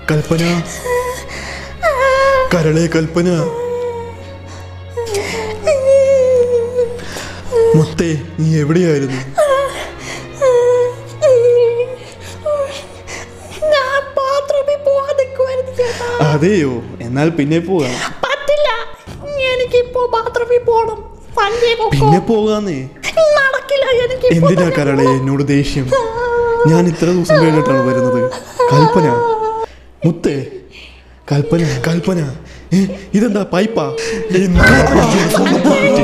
കൽപ്പന കരളെ കൽപ്പന മുത്തേ നീ എവിടെയായിരുന്നു ഞാൻ ബാത്റൂമിൽ പോകാൻ നിൽക്കുമായിരുന്നു ചേട്ടാ അതെയോ എന്നാൽ പിന്നെ പോകാം പറ്റില്ല എനിക്കിപ്പോ ബാത്റൂമിൽ പോണം സഞ്ജയ് പൊക്കോ. പിന്നെ പോകാന്നേ നടക്കില്ല എനിക്ക് എന്തിനാ കരളെ എന്നോട് ദേഷ്യം ഞാൻ ഇത്ര ദിവസം കഴിഞ്ഞിട്ടാണ് വരുന്നത് കൽപ്പന മുത്തേ കൽപ്പന കൽപ്പന ഏ, ഇതെന്താ പൈപ്പാ ഏയ്, നാളെ പിടിച്ചോട് സ്വന്തം പോയിട്ട്.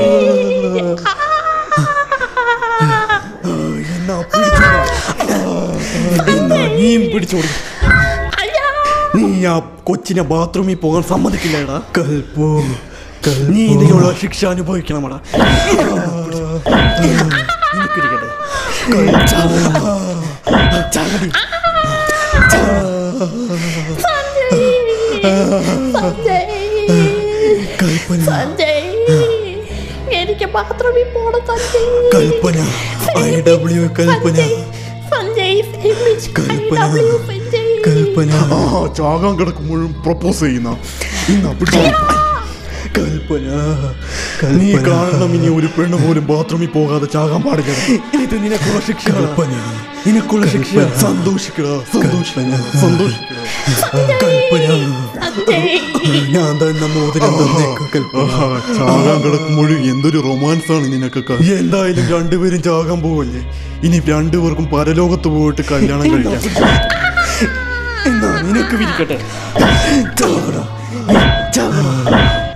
എന്നാ പിടിച്ചോടാ. എന്നാ നീയും പിടിച്ചോടി അയ്യാ നീ ആ കൊച്ചിനെ ബാത്റൂമിൽ പോകാൻ സമ്മതിക്കില്ലടാ കൽപ്പോ നീ ഇതിനുള്ള ശിക്ഷ അനുഭവിക്കണമടാ നിനക്കിരിക്കട്ടെ ചാകടി സഞ്ജയ് കൽപ്പന സഞ്ജയ് എനിക്ക് ബാത്റൂമിൽ പോണം Sanjay Kalpana I W Kalpana Sanjay Sanjay Kalpana. IW Sanjay Kalpana ആ ചാകാൻ കിടക്കുമ്പോഴും പ്രപ്പോസ് ചെയ്യുന്ന ഇന്നാ പിടിച്ചോ കൽപ്പന നീ കാണണം ഇനി ഒരു പെണ്ണ് പോലും ബാത്റൂമിൽ പോകാതെ ചാകാൻ പാടില്ല ഇത് നിനക്കുള്ള ശിക്ഷ കൽപ്പന നിനക്കുള്ള ശിക്ഷ സന്തോഷിക്കടാ സന്തോഷിക്കണ സന്തോഷിക്കടാ കൽപ്പന സഞ്ജയ് ഞാൻ തന്നെ മോതിരം തന്നേക്കാം കൽപ്പന ചാകാൻ കിടക്കുമ്പോഴും എന്തൊരു റൊമാൻസ് ആണ് നിനക്കൊക്കെ എന്തായാലും രണ്ടുപേരും ചാകാൻ പോവല്ലേ ഇനി രണ്ടുപേർക്കും പരലോകത്ത് പോയിട്ട് കല്യാണം കഴിക്കാം എന്നാ നിനക്ക് വിരിക്കട്ടെ ചാകടാ ചാകടാ